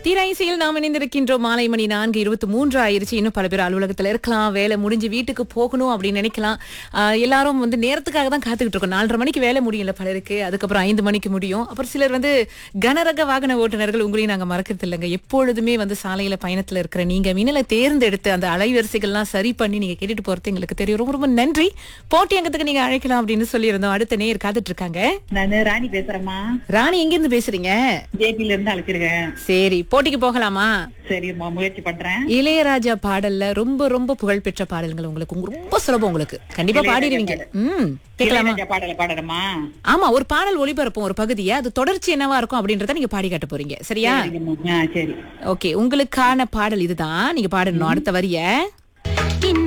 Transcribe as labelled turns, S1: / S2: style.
S1: தீராயிசையில் நாம் இணைந்திருக்கின்றோம் மாலை மணி நான்கு இருபத்தி மூன்று ஆயிருச்சு இன்னும் பல பேர் அலுவலகத்துல இருக்கலாம் வேலை முடிஞ்சு வீட்டுக்கு போகணும் அப்படின்னு நினைக்கலாம் ஆஹ் எல்லாரும் வந்து நேரத்துக்காக தான் காத்துக்கிட்டு இருக்கோம் நாலரை மணிக்கு வேலை முடியல பலருக்கு அதுக்கப்புறம் ஐந்து மணிக்கு முடியும் அப்புறம் சிலர் வந்து கனரக வாகன ஓட்டுநர்கள் உங்களையும் நாங்க மறக்கிறது இல்லைங்க எப்பொழுதுமே வந்து சாலையில பயணத்துல இருக்கிற நீங்க மின்னலை தேர்ந்தெடுத்து அந்த அலைவரிசைகள்லாம் சரி பண்ணி நீங்க கேட்டுட்டு போறது எங்களுக்கு தெரியும் ரொம்ப ரொம்ப நன்றி போட்டி அங்கத்துக்கு நீங்க அழைக்கலாம் அப்படின்னு சொல்லியிருந்தோம் அடுத்த நேர் காத்துட்டு இருக்காங்க
S2: நானு ராணி பேசுறேம்மா
S1: ராணி எங்க இருந்து பேசுறீங்க
S2: ஜேபில இருந்து அழைச்சிருக்கேன்
S1: சரி போட்டிக்கு போகலாமா
S2: சரிம்மா முயற்சி பண்றேன்
S1: இளையராஜா பாடல்ல ரொம்ப ரொம்ப புகழ்பெற்ற பாடல்கள் உங்களுக்கு உங்க- ரொம்ப சுலபம் உங்களுக்கு கண்டிப்பா பாடிடுவீங்க ம் கேட்கலாமா
S2: இளையராஜா பாடல பாடணுமா
S1: ஆமா ஒரு பாடல் ஒளிபரப்போம் ஒரு பகுதியை அது தொடர்ச்சி என்னவா இருக்கும் அப்படின்றத நீங்க பாடி காட்ட போறீங்க சரியா
S2: சரிங்கம்மா. ஆ, சரி
S1: ஓகே உங்களுக்கான பாடல் இதுதான் நீங்க பாடணும் அடுத்த வரிய
S3: இந்த